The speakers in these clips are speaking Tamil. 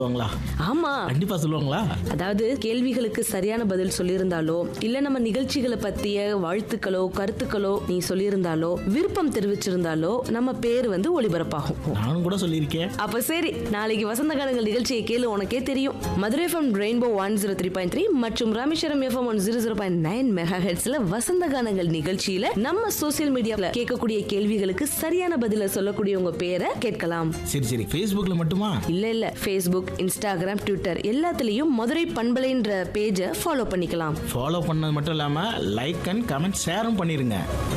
சொல்லுவாங்களா ஆமா கண்டிப்பா சொல்லுவாங்களா அதாவது கேள்விகளுக்கு சரியான பதில் சொல்லியிருந்தாலோ இல்ல நம்ம நிகழ்ச்சிகளை பத்திய வாழ்த்துக்களோ கருத்துக்களோ நீ சொல்லியிருந்தாலோ விருப்பம் தெரிவிச்சிருந்தாலோ நம்ம பேர் வந்து ஒளிபரப்பாகும் நானும் கூட சொல்லியிருக்கேன் அப்ப சரி நாளைக்கு வசந்த காலங்கள் நிகழ்ச்சியை கேளு உனக்கே தெரியும் Madurai FM rainbow one zero three point three மற்றும் Rameswaram FM one zero zero point nine mega ஹெட்ஸ்ல வசந்த கானங்கள் நிகழ்ச்சியில நம்ம சோசியல் மீடியால கேட்கக்கூடிய கேள்விகளுக்கு சரியான பதில சொல்லக்கூடிய உங்க பேரை கேட்கலாம் சரி சரி ஃபேஸ்புக்கில் மட்டுமா இல்ல இல்ல ஃபேஸ்புக் இன்ஸ்டாகிராம் ட்விட்டர் எல்லாத்துலயும் மதுரை பண்பலைன்ற பேஜை ஃபாலோ பண்ணிக்கலாம் ஃபாலோ பண்ணது மட்டும் இல்லாமல் லைக் அண்ட் கமெண்ட் ஷேரும் பண்ணிருங்க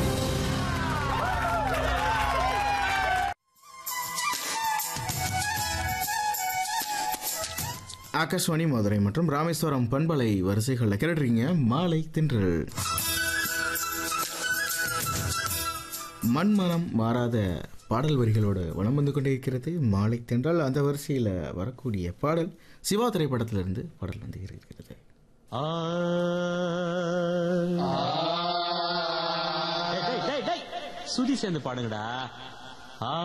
ஆகாஷ்வாணி மதுரை மற்றும் ராமேஸ்வரம் பண்பலை வரிசைகளில் கேட்டுறீங்க மாலை தின்றல் மண்மனம் மாறாத பாடல் வரிகளோடு வலம் வந்து கொண்டே இருக்கிறது மாலை தென்றல் அந்த வரிசையில் வரக்கூடிய பாடல் சிவா திரைப்படத்திலிருந்து பாடல் வந்து இருக்கிறது டேய், டேய், டேய். சுதி சேர்ந்து பாடுங்கடா ஆ.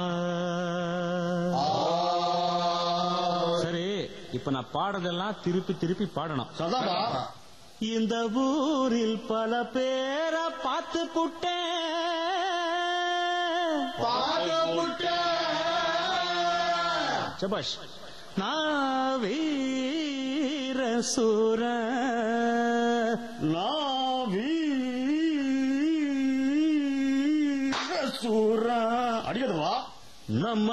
சரி இப்ப நான் பாடுறதெல்லாம் திருப்பி திருப்பி பாடணும் இந்த ஊரில் பல பேரை பார்த்து புட்டேன் சபாஷ் நான் வீர சூர நான் வீர சூர அடிக்கிறவா நம்ம